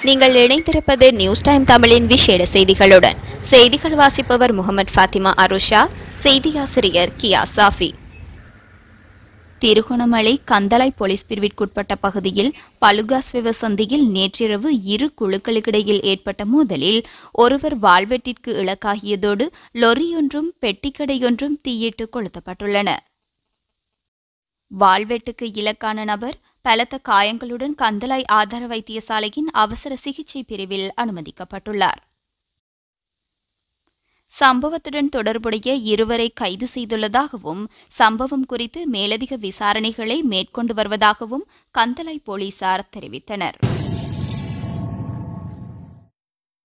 நீங்கள் இணைந்திருப்பது news time தமிழின் விசேட செய்திகளுடன் செய்திகள் வாசிப்பவர் முகமது ஃபாத்திமா அருஷா செய்தியாசிரியர் கியா சாஃபி திருகோணமலை கந்தளை போலீஸ் பிரிவிற்குட்பட்ட பகுதியில் பலுகாஸ் விவசந்தியில் நேற்றிரவு இரு குழுக்களுக்கிடையில் ஏற்பட்ட மோதலில் ஒருவர் வாழ்வெட்டிற்கு இலக்காகியதோடு லொரியொன்றும் பெட்டிக்கடையொன்றும் தீயிட்டு கொளுத்தப்பட்டுள்ளன வாழ்வெட்டுக்கு இலக்கான நபர் பலத்த காயங்களுடன் கந்தளாய் ஆதார வைத்தியசாலையின் அவசர சிகிச்சை பிரிவில் அனுமதிக்கப்பட்டுள்ளார் சம்பவத்துடன் தொடர்புடைய இருவரை கைது செய்துள்ளதாகவும் சம்பவம் குறித்து மேலதிக விசாரணைகளை மேற்கொண்டு வருவதாகவும் கந்தளை போலீசார் தெரிவித்தனர்